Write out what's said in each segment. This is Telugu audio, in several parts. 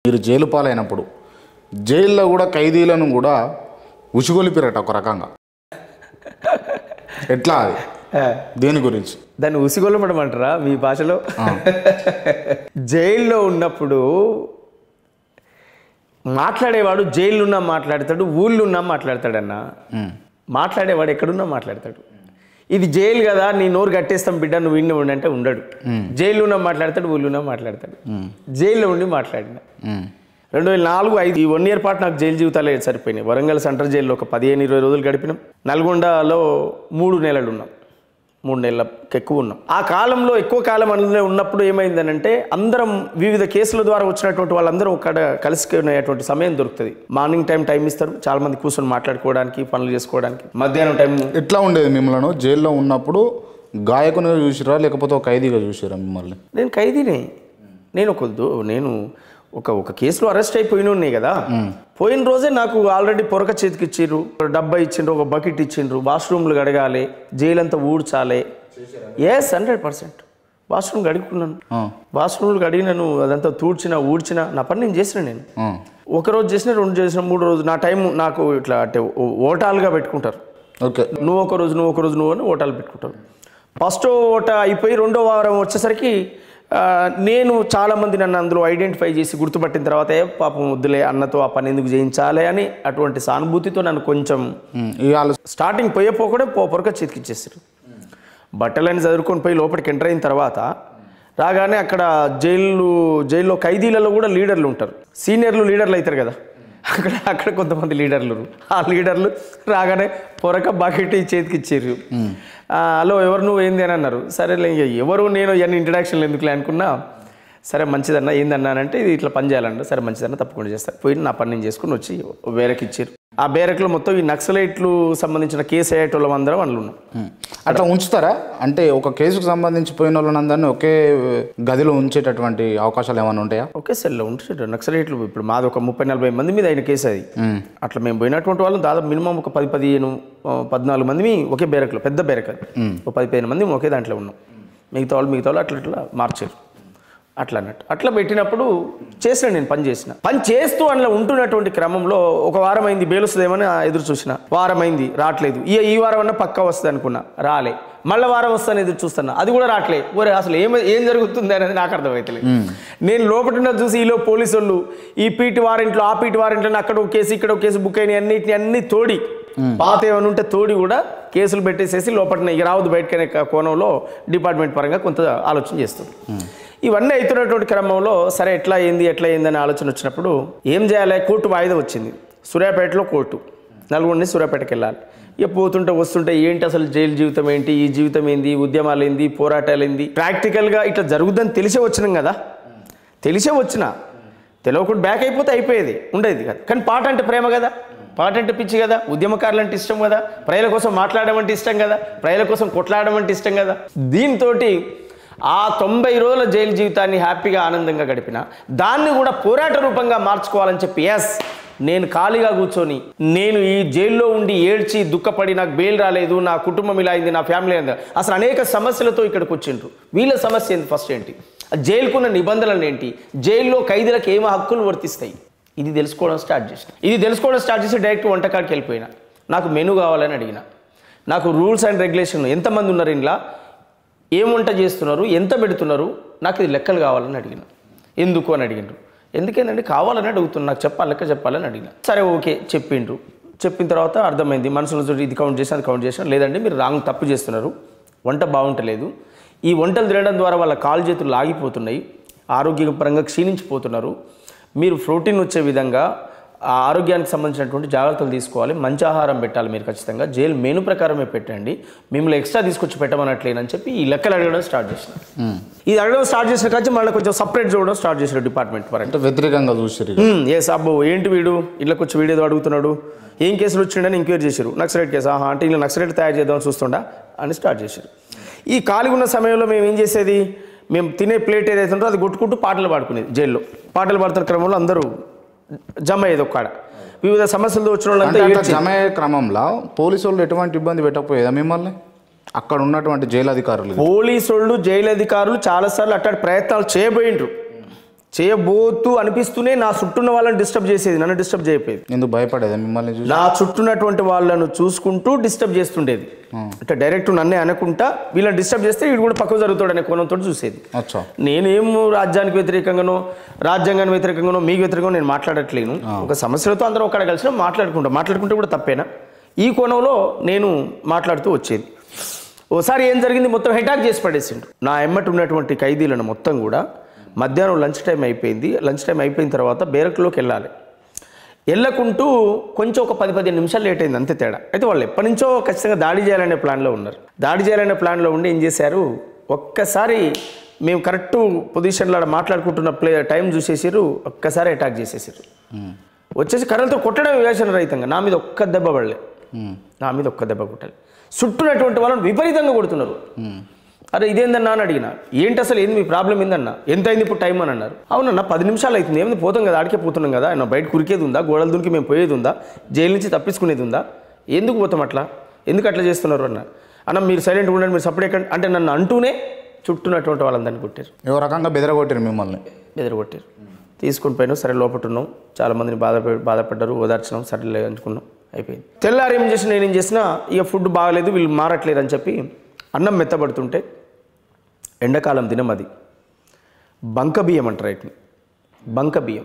మీరు జైలు పాలైనప్పుడు జైల్లో కూడా ఖైదీలను కూడా ఉసిగొలిపిరట ఒక రకంగా ఎట్లా అది దేని గురించి దాన్ని ఉసిగొల్లపడమంటారా మీ భాషలో జైల్లో ఉన్నప్పుడు మాట్లాడేవాడు జైల్లో ఉన్నా మాట్లాడతాడు ఊళ్ళో ఉన్నా మాట్లాడతాడన్న మాట్లాడేవాడు ఎక్కడున్నా మాట్లాడతాడు ఇది జైలు కదా నీ నోరు కట్టేస్తాం బిడ్డ నువ్వు విన్న ఉండి అంటే ఉండడు జైల్లో ఉన్నా మాట్లాడతాడు ఊళ్ళో ఉన్నా మాట్లాడతాడు జైల్లో ఉండి మాట్లాడిన ఉమ్. రెండు వేల నాలుగు ఐదు ఈ వన్ ఇయర్ పాటు నాకు జైలు జీవితాలే సరిపోయినాయి వరంగల్ సెంట్రల్ జైల్లో ఒక పదిహేను ఇరవై రోజులు గడిపినాం నల్గొండలో మూడు నెలలు ఉన్నాం మూడు నెలలకు ఎక్కువ ఉన్నాం ఆ కాలంలో ఎక్కువ కాలం అందులో ఉన్నప్పుడు ఏమైందనంటే అందరం వివిధ కేసుల ద్వారా వచ్చినటువంటి వాళ్ళందరూ ఒక కలుసుకునేటువంటి సమయం దొరుకుతుంది మార్నింగ్ టైం టైం ఇస్తారు చాలా మంది కూర్చొని మాట్లాడుకోవడానికి పనులు చేసుకోవడానికి మధ్యాహ్నం టైం ఎట్లా ఉండేది మిమ్మల్ని జైల్లో ఉన్నప్పుడు గాయకునిగా చూసిరా లేకపోతే ఒక ఖైదీగా చూసిరా మిమ్మల్ని నేను ఖైదీనే నేను ఒక దో- నేను ఒక ఒక కేసులో అరెస్ట్ అయిపోయిన ఉన్నాయి కదా పోయిన రోజే నాకు ఆల్రెడీ పొరక చేతికి ఇచ్చిండ్రు ఒక డబ్బా ఇచ్చిండ్రు ఒక బకెట్ ఇచ్చిండ్రు వాష్రూమ్లు గడగాలి జైలు అంతా ఊడ్చాలి ఎస్ హండ్రెడ్ పర్సెంట్ వాష్రూమ్ గడుకున్నాను ఆ, వాష్రూమ్లు కడిగినాను అదంతా తూడ్చిన ఊడ్చిన నా పని నేను చేసిన నేను ఆ, ఒక రోజు చేసిన రెండు చేసిన మూడు రోజు నా టైం నాకు ఇట్లా అంటే ఓ- ఓటాలుగా పెట్టుకుంటారు ఓకే నువ్వు ఒక రోజు నువ్వు ఒక రోజు నువ్వు అని ఓటాలు పెట్టుకుంటావు ఫస్ట్ ఓట అయిపోయి రెండో వారం వచ్చేసరికి ఆ, నేను చాలామంది నన్ను అందులో ఐడెంటిఫై చేసి గుర్తుపట్టిన తర్వాత "ఏ పాపం వద్దులే అన్నతో ఆ పని ఎందుకు చేయించాలి అని అటువంటి సానుభూతితో నన్ను కొంచెం ఉమ్, ఇవాళ స్టార్టింగ్ పోయే పోకడే పోపరక చేతికిచ్చేసారు బట్టలని చదువుకొని పోయి లోపలికి ఎంటర్ అయిన తర్వాత రాగానే అక్కడ జైలు జైల్లో ఖైదీలలో కూడా లీడర్లు ఉంటారు సీనియర్లు లీడర్లు అవుతారు కదా అక్కడ అక్కడ కొంతమంది లీడర్లు ఉన్నారు. ఆ లీడర్లు రాగానే పొరక బకెట్ ఈ చేతికి ఇచ్చారు హలో ఎవరు నువ్వు ఏంది అని అన్నారు సరేలే ఇక ఎవరు నేను ఇవన్నీ ఇంట్రడక్షన్లు ఎందుకులే అనుకున్నా సరే మంచిదన్నా ఏందన్నా అంటే ఇది ఇట్లా పని చేయాలంట సరే మంచిదన్నా తప్పకుండా చేస్తారు పోయి నా పని నేను చేసుకుని వచ్చి ఓ బేరకి ఇచ్చారు ఆ బేరక్లో మొత్తం ఈ నక్సలైట్లు సంబంధించిన కేసు అయ్యేటోళ్ళం అందరం అందులో ఉన్నాం ఉమ్. అట్లా ఉంచుతారా అంటే ఒక కేసుకు సంబంధించి పోయిన వాళ్ళందరినీ ఒకే గదిలో ఉంచేటటువంటి అవకాశాలు ఏమైనా ఉంటాయా ఒకే సెల్లో ఉంటారు నక్సలైట్లు ఇప్పుడు మాది ఒక ముప్పై నలభై మంది మీద అయిన కేసు అది అట్లా మేము పోయినటువంటి వాళ్ళు దాదాపు మినిమం ఒక పది పదిహేను ఆ, పద్నాలుగు మంది ఒకే బేరక్లో పెద్ద బేరక్ అది ఒక పది పదిహేను మంది ఒకే దాంట్లో ఉన్నాం మిగతా వాళ్ళు మిగతా వాళ్ళు అట్లా అట్లా మార్చారు అట్లా అన్నట్టు అట్లా పెట్టినప్పుడు చేసిన నేను పని చేసిన పని చేస్తూ అందులో ఉంటున్నటువంటి క్రమంలో ఒక వారం అయింది బేలుస్తుందేమని ఆ ఎదురు చూసిన వారం అయింది రావట్లేదు ఈ ఈ వారం అన్నా పక్కా వస్తుంది అనుకున్నా రాలే మళ్ళీ వారం వస్తాను ఎదురు చూస్తున్నా అది కూడా రావట్లే ఒరే అసలు ఏం ఏం జరుగుతుంది అనేది నాకు అర్థమవుతలేదు నేను లోపల చూసి ఈలో పోలీసు వాళ్ళు ఈ పీటి వారెంట్లో ఆ పీటి వారెంట్లో అక్కడ ఒక కేసు ఇక్కడ ఒక కేసు బుక్ అయినాయి అన్నిటిని అన్ని తోడి పాత ఏమైనా ఉంటే తోడి కూడా కేసులు పెట్టేసేసి లోపల ఇక రావద్దు బయటకనే కోణంలో డిపార్ట్మెంట్ పరంగా కొంత ఆలోచన చేస్తుంది ఇవన్నీ అవుతున్నటువంటి క్రమంలో సరే ఎట్లా అయింది ఎట్లా అయింది అనే ఆలోచన వచ్చినప్పుడు ఏం చేయాలి కోర్టు వాయిదా వచ్చింది సూర్యాపేటలో కోర్టు నల్గొండ నుంచి సూర్యాపేటకి వెళ్ళాలి ఇక పోతుంటే వస్తుంటే ఏంటి అసలు జైలు జీవితం ఏంటి ఈ జీవితం ఏంది ఉద్యమాలు ఏంది పోరాటాలు ఏంది ప్రాక్టికల్గా ఇట్లా జరుగుద్దని తెలిసే వచ్చినాం కదా తెలిసే వచ్చిన తెలియకుండా బ్యాక్ అయిపోతే అయిపోయేది ఉండేది కదా కానీ పాట అంటే ప్రేమ కదా పాట అంటే పిచ్చి కదా ఉద్యమకారులు అంటే ఇష్టం కదా ప్రజల కోసం మాట్లాడడం అంటే ఇష్టం కదా ప్రజల కోసం కొట్లాడడం అంటే ఇష్టం కదా దీంతో ఆ తొంభై రోజుల జైలు జీవితాన్ని హ్యాపీగా ఆనందంగా గడిపిన దాన్ని కూడా పోరాట రూపంగా మార్చుకోవాలని చెప్పి ఎస్ నేను ఖాళీగా కూర్చొని నేను ఈ జైల్లో ఉండి ఏడ్చి దుఃఖపడి నాకు బెయిల్ రాలేదు నా కుటుంబం ఇలా అయింది నా ఫ్యామిలీ అయింది అసలు అనేక సమస్యలతో ఇక్కడికి వచ్చిండ్రు వీళ్ళ సమస్య ఏంటి ఫస్ట్ ఏంటి ఆ జైలుకున్న నిబంధనలు ఏంటి జైల్లో ఖైదీలకు ఏమో హక్కులు వర్తిస్తాయి ఇది తెలుసుకోవడం స్టార్ట్ చేసిన ఇది తెలుసుకోవడం స్టార్ట్ చేసి డైరెక్ట్ వంటకాడికి వెళ్ళిపోయినా నాకు మెను కావాలని అడిగిన నాకు రూల్స్ అండ్ రెగ్యులేషన్ ఎంతమంది ఉన్నారు ఇంట్లో ఏం వంట చేస్తున్నారు ఎంత పెడుతున్నారు నాకు ఇది లెక్కలు కావాలని అడిగిన ఎందుకు అని అడిగిండ్రు ఎందుకేందండి కావాలని అడుగుతున్నా నాకు చెప్పాలి లెక్క చెప్పాలని అడిగిన సరే ఓకే చెప్పిండ్రు చెప్పిన తర్వాత అర్థమైంది మనసులో ఇది కౌంట్ చేసి అది కౌంట్ చేసిన లేదండి మీరు రాంగ్ తప్పు చేస్తున్నారు వంట బాగుంటలేదు ఈ వంటలు తినడం ద్వారా వాళ్ళ కాలు చేతులు లాగిపోతున్నాయి ఆరోగ్యపరంగా క్షీణించిపోతున్నారు మీరు ప్రోటీన్ వచ్చే విధంగా ఆ ఆరోగ్యానికి సంబంధించినటువంటి జాగ్రత్తలు తీసుకోవాలి మంచి ఆహారం పెట్టాలి మీరు ఖచ్చితంగా జైలు మెను ప్రకారమే పెట్టండి మిమ్మల్ని ఎక్స్ట్రా తీసుకొచ్చి పెట్టమనట్లేనని చెప్పి ఈ లెక్కలు అడగడం స్టార్ట్ చేసిన ఇది అడగడం స్టార్ట్ చేసిన కాచి మళ్ళీ కొంచెం సపరేట్ చూడడం స్టార్ట్ చేసిన డిపార్ట్మెంట్ పరంగా అంటే వ్యతిరేకంగా చూసారు ఎస్ అబ్బో ఏంటి వీడు ఇళ్ళకి వచ్చి వీడేదో అడుగుతున్నాడు ఏం కేసులు వచ్చిండని ఎంక్వైరీ చేశారు నక్సలైట్ కేసు ఆహా అంటే ఇలా నక్సలైట్ తయారు చేద్దామని చూస్తుండా అని స్టార్ట్ చేశారు ఈ ఖాళీ ఉన్న సమయంలో మేము ఏం చేసేది మేము తినే ప్లేట్ ఏదైతే ఉంటుందో అది కొట్టుకుంటూ పాటలు పాడుకునేది జైల్లో పాటలు పాడుతున్న క్రమంలో అందరూ జమ అయ్యేది ఒక్కడ వివిధ సమస్యలతో వచ్చిన వాళ్ళంతా అంటే అట్లా ఏడ్చి- జమ అయ్యే క్రమంలో పోలీసు వాళ్ళు ఎటువంటి ఇబ్బంది పెట్టకపోయేదా మిమ్మల్ని అక్కడ ఉన్నటువంటి జైలు అధికారులు పోలీసు వాళ్ళు జైలు అధికారులు చాలాసార్లు అట్లాంటి ప్రయత్నాలు చేయబోయిండ్రు చేయబోతూ అనిపిస్తూనే నా చుట్టూన్న వాళ్ళని డిస్టర్బ్ చేసేది నన్ను డిస్టర్బ్ చేయకపోయేది ఎందుకు భయపడేదా మిమ్మల్ని చూసి నా చుట్టూన్నటువంటి వాళ్ళను చూసుకుంటూ డిస్టర్బ్ చేస్తుండేది అంటే డైరెక్ట్ నన్నే అనకుండా వీళ్ళని డిస్టర్బ్ చేస్తే వీడు కూడా పక్కకు జరుగుతాడనే కోణంతో చూసేది అచ్చా నేనేం రాజ్యానికి వ్యతిరేకంగానో రాజ్యాంగానికి వ్యతిరేకంగానో మీకు వ్యతిరేకంగా నేను మాట్లాడట్లేను ఒక సమస్యలతో అందరం ఒక్కడ కలిసి మాట్లాడుకుంటాం మాట్లాడుకుంటే కూడా తప్పేనా ఈ కోణంలో నేను మాట్లాడుతూ వచ్చేది ఓసారి ఏం జరిగింది మొత్తం హెటాక్ చేసి పడేసిండు నా ఎమ్మటి ఉన్నటువంటి ఖైదీలను మొత్తం కూడా మధ్యాహ్నం లంచ్ టైం అయిపోయింది లంచ్ టైం అయిపోయిన తర్వాత బేరక్లోకి వెళ్ళాలి వెళ్ళకుంటూ కొంచెం ఒక పది పదిహేను నిమిషాలు లేట్ అయింది అంతే తేడా అయితే వాళ్ళు ఎప్పటి నుంచో ఖచ్చితంగా దాడి చేయాలనే ప్లాన్లో ఉన్నారు దాడి చేయాలనే ప్లాన్లో ఉండి ఏం చేశారు ఒక్కసారి మేము కరెక్ట్ పొజిషన్లో ఆడ మాట్లాడుకుంటున్న ప్లే టైం చూసేసారు ఒక్కసారి అటాక్ చేసేసారు వచ్చేసి కర్రలతో కొట్టడం వివేచన రహితంగా నా మీద ఒక్క దెబ్బ పడలే నా మీద ఒక్క దెబ్బ కొట్టాలి చుట్టూనటువంటి వాళ్ళని విపరీతంగా కొడుతున్నారు అరే ఇదేందన్నా అని అడిగిన ఏంటి అసలు ఏంది మీ ప్రాబ్లం ఏందన్నా ఎంత అయింది ఇప్పుడు టైం అని అన్నారు అవునన్నా పది నిమిషాలు అవుతుంది ఏమైంది పోతాం కదా ఆడికే పోతున్నాం కదా ఆయన బయట కురికేది ఉందా గోడల దునికి మేము పోయేది ఉందా జైలు నుంచి తప్పించుకునేది ఉందా ఎందుకు పోతాం అట్లా ఎందుకు అట్లా చేస్తున్నారు అన్న అన్న మీరు సైలెంట్ ఉండండి మీరు సపరేట్ అంటే నన్ను అంటూనే చుట్టూనటువంటి వాళ్ళందరినీ కొట్టారు ఏ రకంగా బెదరగొట్టారు మిమ్మల్ని బెదరగొట్టారు తీసుకుని పోయినాం సరే లోపల ఉన్నాం చాలా మందిని బాధ బాధపడ్డారు ఓదార్చినాం సరే అనుకున్నాం అయిపోయింది తెల్లారి ఏం చేసిన నేనేం చేసినా ఇక ఫుడ్ బాగలేదు వీళ్ళు మారట్లేరు అని చెప్పి అన్నం మెత్తబడుతుంటే ఎండాకాలం దినం అది బంక బియ్యం అంటారు వీటిని బంక బియ్యం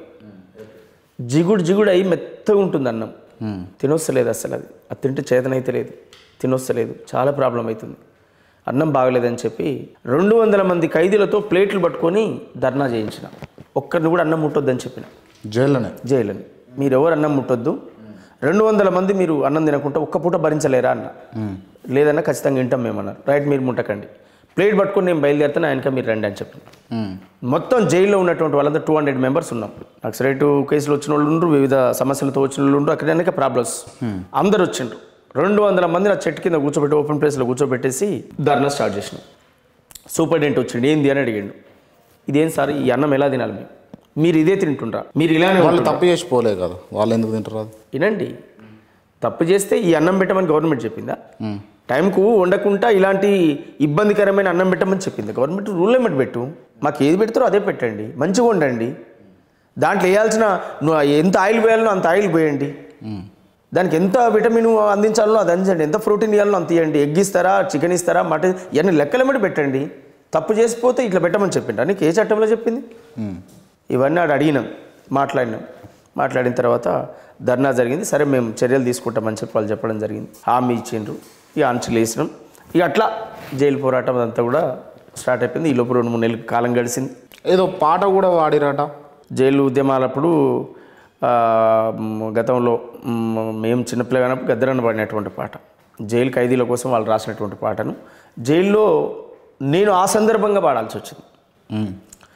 జిగుడు జిగుడు అయి మెత్తగా ఉంటుంది అన్నం తినొస్తలేదు అసలు అది అది తింటే చేతనైతే లేదు తినొస్తలేదు చాలా ప్రాబ్లం అవుతుంది అన్నం బాగలేదని చెప్పి రెండు వందల మంది ఖైదీలతో ప్లేట్లు పట్టుకొని ధర్నా చేయించిన ఒక్కరిని కూడా అన్నం ముట్టొద్దని చెప్పిన జైల్లోనే జైలని మీరు ఎవరు అన్నం ముట్టొద్దు రెండు వందల మంది మీరు అన్నం తినకుండా ఒక్క పూట భరించలేరా అన్న లేదన్నా ఖచ్చితంగా వింటాం మేమన్నారు రైట్ మీరు ముట్టకండి ప్లేట్ పట్టుకొని నేను బయలుదేరుతాను ఆయనక మీరు రండి అని చెప్పి ఉమ్. మొత్తం జైల్లో ఉన్నటువంటి వాళ్ళంతా టూ హండ్రెడ్ మెంబర్స్ ఉన్నాం నక్సలైట్ కేసులు వచ్చిన వాళ్ళు ఉండ్రు వివిధ సమస్యలతో వచ్చిన వాళ్ళు ఉండ్రు అక్కడ అనేక ప్రాబ్లమ్స్ అందరు వచ్చిండ్రు రెండు వందల మంది ఆ చెట్టు కింద కూర్చోబెట్టి ఓపెన్ ప్లేస్లో కూర్చోబెట్టేసి ధర్నా స్టార్ట్ చేసినాం సూపరింటెండెంట్ వచ్చిండు ఏంది అని అడిగిండు ఇదేం సార్ ఈ అన్నం ఎలా తినాలి మేము మీరు ఇదే తింటుండ్రా మీరు ఇలానే వాళ్ళు ఉంటుండ్రా? తప్పు చేసి పోలే కదా వాళ్ళు ఎందుకు తింటారు అది వినండి తప్పు చేస్తే ఈ అన్నం పెట్టమని గవర్నమెంట్ చెప్పిందా టైంకు వండకుండా ఇలాంటి ఇబ్బందికరమైన అన్నం పెట్టమని చెప్పింది గవర్నమెంట్ రూల్ ఏమిటి పెట్టు మాకు ఏది పెడతారో అదే పెట్టండి మంచిగా వండండి దాంట్లో వేయాల్సిన నువ్వు ఎంత ఆయిల్ వేయాలనో అంత ఆయిల్ పోయండి దానికి ఎంత విటమిన్ అందించాలో అది అందించండి ఎంత ప్రోటీన్ ఇవ్వాలనో అంత ఇవ్వండి ఎగ్ ఇస్తారా చికెన్ ఇస్తారా మటన్ ఇవన్నీ లెక్కలెమ్మటి పెట్టండి తప్పు చేసిపోతే ఇట్లా పెట్టమని చెప్పిండు నీకు ఏ చట్టంలో చెప్పింది ఉమ్. ఇవన్నీ ఆడ అడిగినాం మాట్లాడినాం మాట్లాడిన తర్వాత ధర్నా జరిగింది సరే మేము చర్యలు తీసుకుంటామని చెప్పి వాళ్ళు చెప్పడం జరిగింది హామీ ఇచ్చిండ్రు ఇక ఆంక్షలు వేసినాం ఇక అట్లా జైలు పోరాటం అదంతా కూడా స్టార్ట్ అయిపోయింది ఈ లోపు రెండు మూడు నెలల కాలం గడిచింది ఏదో పాట కూడా వాడిరట జైలు ఉద్యమాలప్పుడు ఆ, మ్, గతంలో మ్, మేము చిన్నపిల్లగానప్పుడు గద్దరన్న పాడినటువంటి పాట జైలు ఖైదీల కోసం వాళ్ళు రాసినటువంటి పాటను జైల్లో నేను ఆ సందర్భంగా పాడాల్సి వచ్చింది ఉమ్.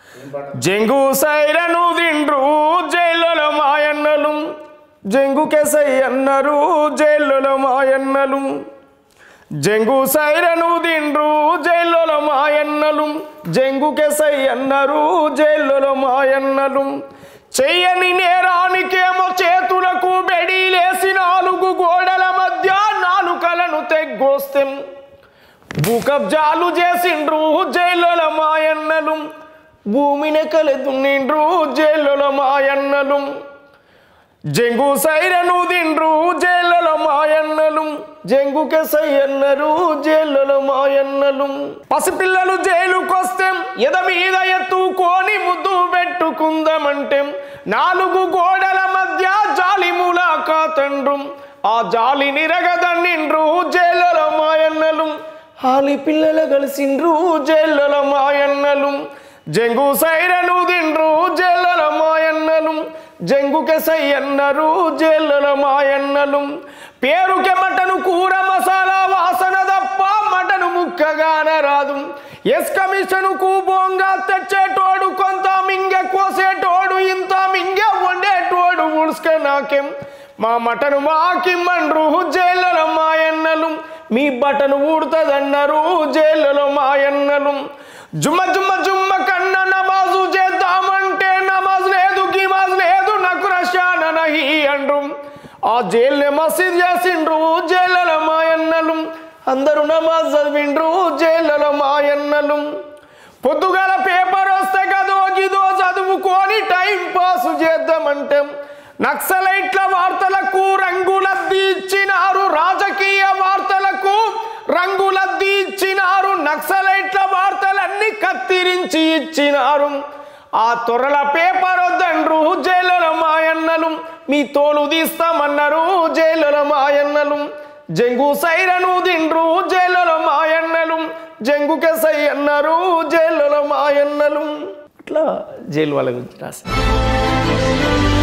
జంగు సైరను దిండ్రు జైల్లో మాయన్నలు జంగు కెసై అన్నారు జైల్లో మాయన్నలు జంగు సైరను దిండ్రు జైల్లో మాయన్నలు జంగు కెసై అన్నారు జైల్లో మాయన్నలు చెయ్యని నేరానికేమో చేతులకు బెడీలేసి నాలుగు గోడల మధ్య నాలుకలను తెగ్గోస్తెం భూకబ్జాలు చేసిండ్రు జైల్లో మాయన్నలు భూమిని కలెదున్నిండ్రు జైల్లో మాయన్నలు జంగు సైరను దిండ్రు జైల్లో మాయన్నలు జంగుకే సయ్యన్నరు జైల్లో మాయన్నలు పసిపిల్లలు జైలుకొస్తే ఎద మీద ఎత్తుకొని ముద్దు పెట్టుకుందామంటే నాలుగు గోడల మధ్య జాలి ములాకాతండ్రు ఆ జాలిని రగదన్నిండ్రు జైల్లో మాయన్నలు హాలి పిల్లల కలిసిండ్రు జైల్లో మాయన్నలు జంగు సైరను దిండ్రు జైల్లో మాయన్నలు జంగుకె సయ్యన్నరు జైల్లో మాయన్నలు పేరుకె మటను కూర మసాలా వాసన తప్ప మటను ముక్కగాన రాదు ఎస్ కమిషన్ కు బోంగా తెచ్చేటోడు కొంత మింగె కోసేటోడు ఇంత మింగె వండేటోడు ఉడుస్క నాకేం మా మటను మాకిమ్మండ్రు జైల్లో మాయన్నలు మీ బటను ఊడుతుందన్నారు జైల్లో మాయన్నలు జుమ్మ జుమ్మ జుమ్మ కన్న నమాజు చేద్దామంటే నమాజ్ లేదు గిమాజ్ లేదు నాకు రషాన నహి అండ్రు ఆ జైల్ని మసీద్ చేసిండ్రు జైల్లో మాయన్నలు అందరూ నమాజ్ చదివిండ్రు జైల్లో మాయన్నలు పొద్దుగాల పేపర్ వస్తే గదో గిదో చదువుకొని టైం పాస్ చేద్దామంటే నక్సలైట్ల వార్తలకు రంగులద్ది ఇచ్చినారు రాజకీయ వార్తలకు రంగులద్ది ఇచ్చినారు నక్సలైట్ల వార్తలన్నీ కత్తిరించి ఇచ్చినారు ఆ తొరల పేపర్ వద్దండ్రు జైలుల మాయన్నలు మీ తోలు తీస్తామన్నారు జైలుల మాయన్నలు జంగు సైరను దిండ్రు జైలుల మాయన్నలు జంగుకే సై అన్నారు జైలుల మాయన్నలు అట్లా జైలు వాళ్ళ గురించి రాశారు